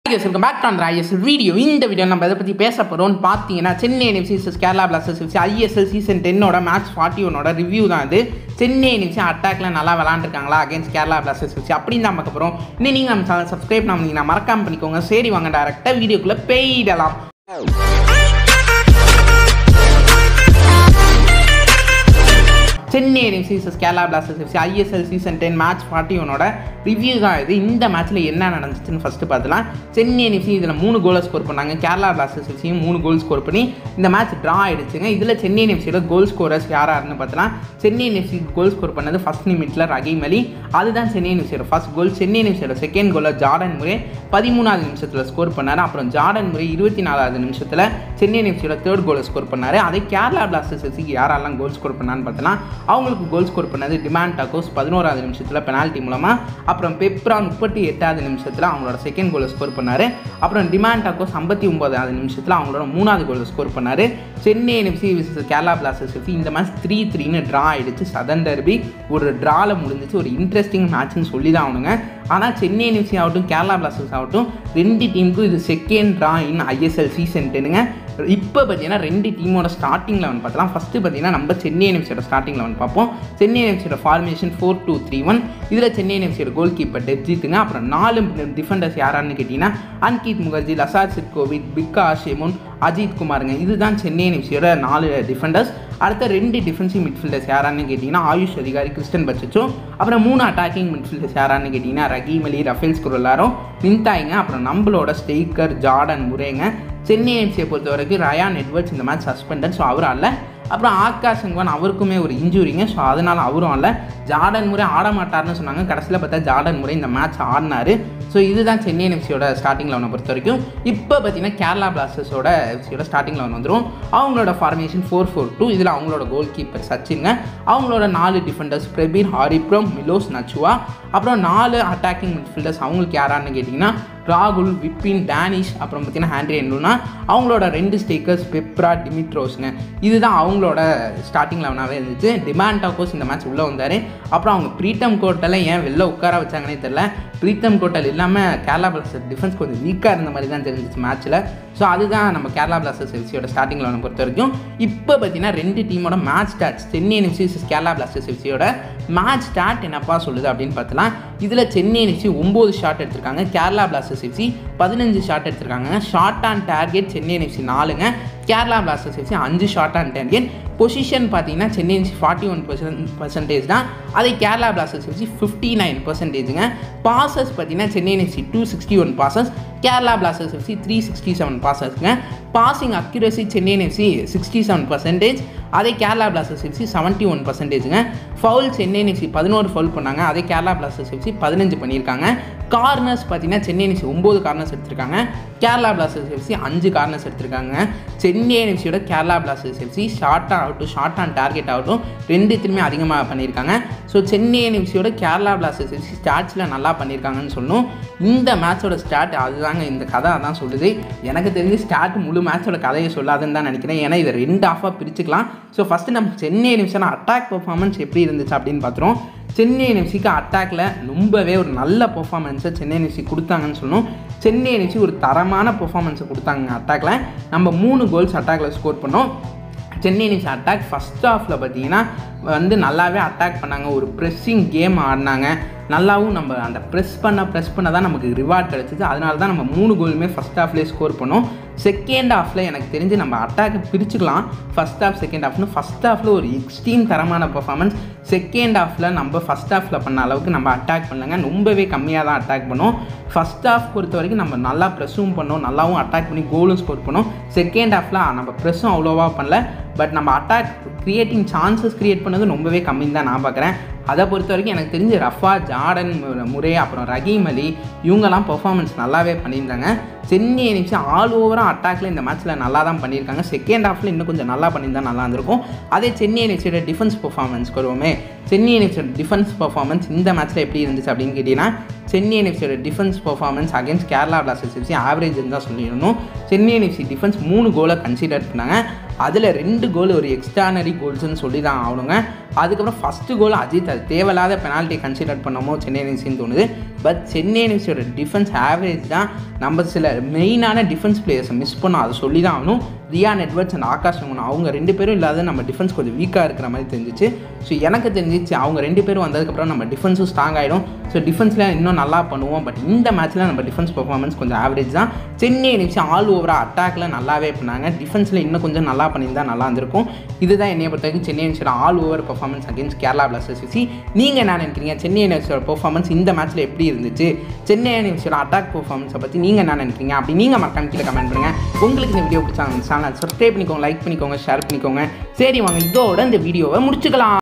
guys, welcome back to அந்த ISL video இந்த video நம்ம எதை பற்றி பேச போகிறோம்னு பார்த்தீங்கன்னா Chennai NFC Kerala Blasters FC ISL season டென்னோட மேட்ச் ஃபார்ட்டி ஒனோட ரிவ்யூ தான் இது சென்னை என்எஃப்சி அட்டாக்ல நல்லா விளாண்டுருக்காங்களா அகேன்ஸ்ட் கேரளா பிளாஸ்டர்ஸ் எஃப்சி அப்படின்னு தான் பார்க்க போகிறோம் இன்னும் நீங்கள் நம்ம சேனல் சப்ஸ்கிரைப் பண்ணீங்கன்னா மறக்காம பண்ணிக்கோங்க சரி வாங்க டேரெக்டாக வீடியோக்குள்ளே போயிடலாம் Chennai NFC Kerala Blasters FC ISL season ten match forty ஒனோட ரிவ்யூ தான் இது இந்த மேட்ச்சில் என்ன நடந்துச்சுன்னு ஃபஸ்ட்டு பார்த்தலாம் சென்னை என்எஃப்சி இதில் மூணு கோலை ஸ்கோர் பண்ணாங்க கேரளா பிளாஸ்டர்ஸ் எஃப்சியும் மூணு கோல் ஸ்கோர் பண்ணி இந்த மேட்ச் ட்ரா ஆயிடுச்சுங்க இதில் சென்னை என்எஃப்சியோட கோல் ஸ்கோரர்ஸ் யாராருன்னு பார்த்தலாம் சென்னை என்எஃப்சி கோல் ஸ்கோர் பண்ணது ஃபஸ்ட் நிமிட்டில் ரகீம் அலி அதுதான் சென்னை என்எஃப்சியோட ஃபஸ்ட் கோல் சென்னை என்எஃப்சியோட செகண்ட் கோலை ஜார்டன் முறை பதிமூணாவது நிமிஷத்தில் ஸ்கோர் பண்ணார் அப்புறம் ஜார்டன் முறை இருபத்தி நாலாவது நிமிஷத்தில் சென்னை என்எஃப்சியோட தேர்ட் கோலை ஸ்கோர் பண்ணார் அதே கேரளா பிளாஸ்டர்ஸ் எஃப்சிக்கு யாரெல்லாம் கோல் ஸ்கோர் பண்ணான்னு பார்த்தலாம் அவங்களுக்கு கோல் ஸ்கோர் பண்ணது டிமாண்ட் டாக்கோஸ் பதினோராவது நிமிஷத்தில் பெனால்ட்டி மூலமாக அப்புறம் பெப்ரா முப்பத்தி எட்டாவது நிமிஷத்தில் அவங்களோட செகண்ட் கோலை ஸ்கோர் பண்ணார் அப்புறம் டிமாண்ட் டாக்கோஸ் ஐம்பத்தி ஒன்பதாவது நிமிஷத்தில் அவங்களோட மூணாவது கோலை ஸ்கோர் பண்ணார் Chennai NFC versus Kerala Blasters FC இந்த மேட்ச் த்ரீ த்ரீன்னு ட்ரா ஆயிடுச்சு சதன் டர்பி ஒரு ட்ராவில் முடிஞ்சிச்சு ஒரு இன்ட்ரெஸ்டிங் மேட்ச்னு சொல்லி தான் ஆகணுங்க ஆனால் சென்னை என்எஃப்சி ஆகட்டும் கேரளா பிளாஸ்டர்ஸ் ஆகட்டும் ரெண்டு டீமுக்கும் இது second draw in ISL season டென்னுங்க இப்போ பார்த்தீங்கன்னா ரெண்டு டீமோட ஸ்டார்டிங் லெவன் பார்த்தலாம் ஃபஸ்ட்டு பார்த்தீங்கன்னா நம்ம சென்னை என்எஃப்சியோட ஸ்டார்டிங் லெவன் பார்ப்போம் சென்னை என்எஃப்சியோட formation four two three one இதில் சென்னை என்எஃப்சியோட கோல் கீப்பர் டெப்ஜித்துங்க அப்புறம் நாலு டிஃபெண்டர்ஸ் யாரான்னு கேட்டிங்கன்னா அன்கித் முகர்ஜி லசாத் சிட்கோவிட் பிக்கா ஷெமுன் அஜித் குமாருங்க இதுதான் சென்னை என்எஃப்சியோட நாலு டிஃபெண்டர்ஸ் அடுத்த ரெண்டு டிஃபென்சிவ் மிட்ஃபீல்டர்ஸ் யாரான்னு கேட்டிங்கன்னா ஆயுஷ் அதிகாரி கிறிஸ்டன் பச்சச்சோ அப்புறம் மூணு அட்டாக்கிங் மிட்ஃபீல்டர்ஸ் யாரான்னு கேட்டிங்கன்னா ரகீம் அலி ரஃபேல்ஸ் குரலாரும் நின்தாய்ங்க அப்புறம் நம்மளோட ஸ்டேக்கர் ஜார்டன் முரேங்க சென்னை எம்சியை பொறுத்த வரைக்கும் ரயான் எட்வர்ட்ஸ் இந்த மேட்ச் சஸ்பெண்டட் ஸோ அவர் அல்ல அப்புறம் ஆகாஷ் சங்வான் அவருக்குமே ஒரு இன்ஜுரிங்க ஸோ அதனால் அவரும் அல்ல ஜார்டன் முறை ஆட மாட்டார்னு சொன்னாங்க கடைசியில் பார்த்தா ஜார்டன் முறை இந்த மேட்ச் ஆடினார் ஸோ இதுதான் சென்னை எஃப்சியோட ஸ்டார்டிங் லெவனை பொறுத்த வரைக்கும் இப்போ பார்த்தீங்கன்னா கேரளா பிளாஸ்டர்ஸோட எஃப்சியோட ஸ்டார்டிங் லெவன் வந்துடும் அவங்களோட ஃபார்மேஷன் ஃபோர் ஃபோர் டூ இதில் அவங்களோட கோல் கீப்பர் சச்சின்ங்க அவங்களோட நாலு டிஃபெண்டர்ஸ் பிரபீர் ஹாரிப்ரம் மிலோஸ் நச்சுவா அப்புறம் நாலு அட்டாக்கிங் மிட்ஃபீல்டர்ஸ் அவங்களுக்கு யாரான்னு கேட்டிங்கன்னா ராகுல் விப்பின் டேனிஷ் அப்புறம் பார்த்தீங்கன்னா ஹேண்ட்ரி என்லுனா அவங்களோட ரெண்டு ஸ்டேக்கர்ஸ் பெப்ரா டிமிட்ரோஸுங்க இதுதான் அவங்களோட ஸ்டார்டிங் லெவனாகவே இருந்துச்சு டிமாண்ட் டாக்கோஸ் இந்த மேட்ச் உள்ளே வந்தார் அப்புறம் அவங்க ப்ரீட்டம் கோட்டெல்லாம் ஏன் வெளில உட்கார வச்சாங்கன்னே தெரில ப்ரீத்தம் கோட்டல் இல்லாமல் கேரளா பிளாஸ்டர் டிஃபென்ஸ் கொஞ்சம் வீக்காக இருந்த மாதிரி தான் தெரிஞ்சிச்சு மேட்ச்சில் ஸோ அதுதான் நம்ம கேரளா பிளாஸ்டர்ஸ் எஃப்சியோட ஸ்டார்டிங் லெவனை பொறுத்த வரைக்கும் இப்போ பார்த்தீங்கன்னா ரெண்டு டீமோட match stats Chennai NFC Kerala Blasters எஃப்சியோட மேட்ச் ஸ்டார்ட் என்னப்பா சொல்லுது அப்படின்னு பார்த்தலாம் இதில் சென்னை என்எஃப்சி ஒம்பது ஷாட் எடுத்திருக்காங்க கேரளா பிளாஸ்டர்ஸ் எஃப்சி பதினஞ்சு ஷாட் எடுத்திருக்காங்க shot on target Chennai NFC நாலுங்க கேரளா பிளாஸ்டர்ஸ் எஃப்சி அஞ்சு ஷார்ட் ஆன் டார்கெட் பொசிஷன் பார்த்தீங்கன்னா Chennai NFC forty one percent percentage தான் அதே Kerala Blasters FC fifty nine பர்சன்டேஜுங்க பாசஸ் பார்த்தீங்கன்னா Chennai NFC two sixty one passes Kerala Blasters FC three sixty seven பாசஸ்ங்க passing accuracy Chennai FC sixty seven percentage அதே Kerala Blasters FC seventy one பர்சன்டேஜுங்க foul Chennai FC பதினோரு foul பண்ணாங்க அதே கேரளா பிளாஸ்டர்ஸ் எஃப்சி பதினஞ்சு பண்ணியிருக்காங்க கார்னர்ஸ் பார்த்தீங்கன்னா சென்னை எஃப்சி ஒம்பது கார்னர்ஸ் எடுத்திருக்காங்க கேரளா பிளாஸ்டர்ஸ் எஃப்சி அஞ்சு கார்னர்ஸ் எடுத்திருக்காங்க சென்னை எஃப்சியோட கேரளா பிளாஸ்டர்ஸ் எஃப்சி ஷார்ட் ஆகட்டும் ஷார்ட் ஆன் டார்கெட் ஆகட்டும் ரெண்டுத்துலையுமே அதிகமாக பண்ணியிருக்காங்க ஸோ சென்னை எஃப்சியோட கேரளா பிளாஸ்டர்ஸ் எஃப்சி ஸ்டாட்ஸில் நல்லா பண்ணியிருக்காங்கன்னு சொல்லணும் இந்த மேட்சோட ஸ்டார்ட் அதுதாங்க இந்த கதை அதான் சொல்லுது எனக்கு தெரிஞ்சு ஸ்டார்ட் முழு மேட்சோட கதையை சொல்லாதுன்னு தான் நினைக்கிறேன் ஏன்னா இதை ரெண்டு ஆஃபாக பிரிச்சுக்கலாம் ஸோ ஃபஸ்ட்டு நம்ம சென்னை நிமிஷம் அட்டாக் பர்ஃபார்மன்ஸ் எப்படி இருந்துச்சு அப்படின்னு பார்த்துருவோம் சென்னை என்எஃப்சிக்கு அட்டாக்ல ரொம்பவே ஒரு நல்ல பெர்ஃபார்மன்ஸை சென்னை என்எஃப்சி கொடுத்தாங்கன்னு சொல்லணும் சென்னை என்எஃப்சி ஒரு தரமான பெர்ஃபார்மன்ஸை கொடுத்தாங்க அட்டாக்ல நம்ம மூணு கோல்ஸ் அட்டாக்ல ஸ்கோர் பண்ணோம் சென்னை என்எஃப்சி அட்டாக் ஃபஸ்ட் ஹாஃபில் பார்த்தீங்கன்னா வந்து நல்லாவே அட்டாக் பண்ணாங்க ஒரு ப்ரெஸ்ஸிங் கேம் ஆடினாங்க நல்லாவும் நம்ம அந்த ப்ரெஸ் பண்ண ப்ரெஸ் பண்ண தான் நமக்கு ரிவார்ட் கிடச்சிது அதனால தான் நம்ம மூணு கோலுமே ஃபஸ்ட் ஹாஃப்லேயே ஸ்கோர் பண்ணோம் செகண்ட் ஹாஃபில் எனக்கு தெரிஞ்சு நம்ம அட்டாக்கை பிரிச்சுக்கலாம் ஃபஸ்ட் ஹாஃப் செகண்ட் ஹாஃப்னு ஃபஸ்ட் ஹாஃபில் ஒரு எக்ஸ்ட்ரீம் தரமான பர்ஃபார்மன்ஸ் செகண்ட் ஹாஃபில் நம்ம ஃபஸ்ட் ஹாஃபில் பண்ண அளவுக்கு நம்ம அட்டாக் பண்ணலங்க ரொம்பவே கம்மியாக தான் அட்டாக் பண்ணோம் ஃபஸ்ட் ஹாஃப் பொறுத்த வரைக்கும் நம்ம நல்லா ப்ரெஸ்ஸும் பண்ணோம் நல்லாவும் அட்டாக் பண்ணி கோலும் ஸ்கோர் பண்ணோம் செகண்ட் ஹாஃபில் நம்ம ப்ரெஸ்ஸும் அவ்வளோவா பண்ணல பட் நம்ம அட்டாக் க்ரியேட்டிங் சான்சஸ் க்ரியேட் பண்ணது ரொம்பவே கம்மின்னு தான் நான் பார்க்குறேன் அதை பொறுத்த வரைக்கும் எனக்கு தெரிஞ்சு ரஃபா ஜார்டன் முறை அப்புறம் ரஹீம் அலி இவங்கெல்லாம் பெர்ஃபார்மன்ஸ் நல்லாவே பண்ணியிருந்தாங்க சென்னை எனிச்சு ஆல் ஓவராக அட்டாக்ல இந்த மேட்ச்சில் நல்லா தான் பண்ணியிருக்காங்க செகண்ட் ஹாஃபில் இன்னும் கொஞ்சம் நல்லா பண்ணியிருந்தா நல்லா இருந்திருக்கும் அதே சென்னை எனிச்சியோட டிஃபென்ஸ் பர்ஃபார்மன்ஸ் வருவோமே சென்னை எனிச்சியோட டிஃபென்ஸ் பர்ஃபார்மன்ஸ் இந்த மேட்ச்சில் எப்படி இருந்துச்சு அப்படின்னு கேட்டிங்கன்னா சென்னை என்எஃப்சியோட defence performance against Kerala Blasters FC average தான் சொல்லிடணும் சென்னை என்எஃப்சி டிஃபென்ஸ் மூணு கோலை கன்சிடர் பண்ணாங்க அதில் ரெண்டு கோல் ஒரு எக்ஸ்ட்ரானரி கோல்ஸ்னு சொல்லி தான் ஆகணுங்க அதுக்கப்புறம் ஃபஸ்ட்டு கோல் அஜித் அது தேவையில்லாத பெனால்ட்டி கன்சிடர் பண்ணமோ சென்னை அணிசின்னு தோணுது பட் சென்னை அணிசியோட டிஃபென்ஸ் ஆவரேஜ் தான் நம்ம சில மெயினான டிஃபென்ஸ் பிளேயர்ஸை மிஸ் பண்ணோம் அதை சொல்லி தான் ஆகணும் Ryan Edwards and Akash Raman அவங்க ரெண்டு பேரும் இல்லாத நம்ம டிஃபென்ஸ் கொஞ்சம் வீக்காக இருக்கிற மாதிரி தெரிஞ்சிச்சு ஸோ எனக்கு தெரிஞ்சிச்சு அவங்க ரெண்டு பேரும் வந்ததுக்கப்புறம் நம்ம டிஃபென்ஸும் ஸ்ட்ராங் ஆகிடும் ஸோ டிஃபென்ஸில் இன்னும் நல்லா பண்ணுவோம் பட் இந்த மேட்ச்சில் நம்ம டிஃபென்ஸ் பர்ஃபார்மன்ஸ் கொஞ்சம் ஆவரேஜ் தான் சென்னை நிமிஷம் ஆல் ஓவராக அட்டாக்ல நல்லாவே பண்ணாங்க டிஃபென்ஸில் இன்னும் கொஞ்சம் நல்லா பண்ணியிருந்தா நல்லா இருந்திருக்கும் இதுதான் என்னைய பொறுத்த வரைக்கும் சென்னை நிமிஷம் all over performance against Kerala Blasters C நீங்கள் என்ன நினைக்கிறீங்க சென்னை நிமிஷோட பர்ஃபார்மன்ஸ் இந்த மேட்ச்சில் எப்படி இருந்துச்சு சென்னை நிமிஷோட அட்டாக் பர்ஃபார்மன்ஸை பற்றி நீங்கள் என்ன நினைக்கிறீங்க அப்படி நீங்கள் மறக்காம கீழே கமெண்ட் பண்ணுங்கள் உங்களுக்கு இந்த வீடியோ பிடிச்சா சேனல் சப்ஸ்கிரைப் பண்ணிக்கோங்க லைக் பண்ணிக்கோங்க ஷேர் பண்ணிக்கோங்க சரி வாங்க இதோட இந்த வீடியோவை முடிச்சுக்கலாம்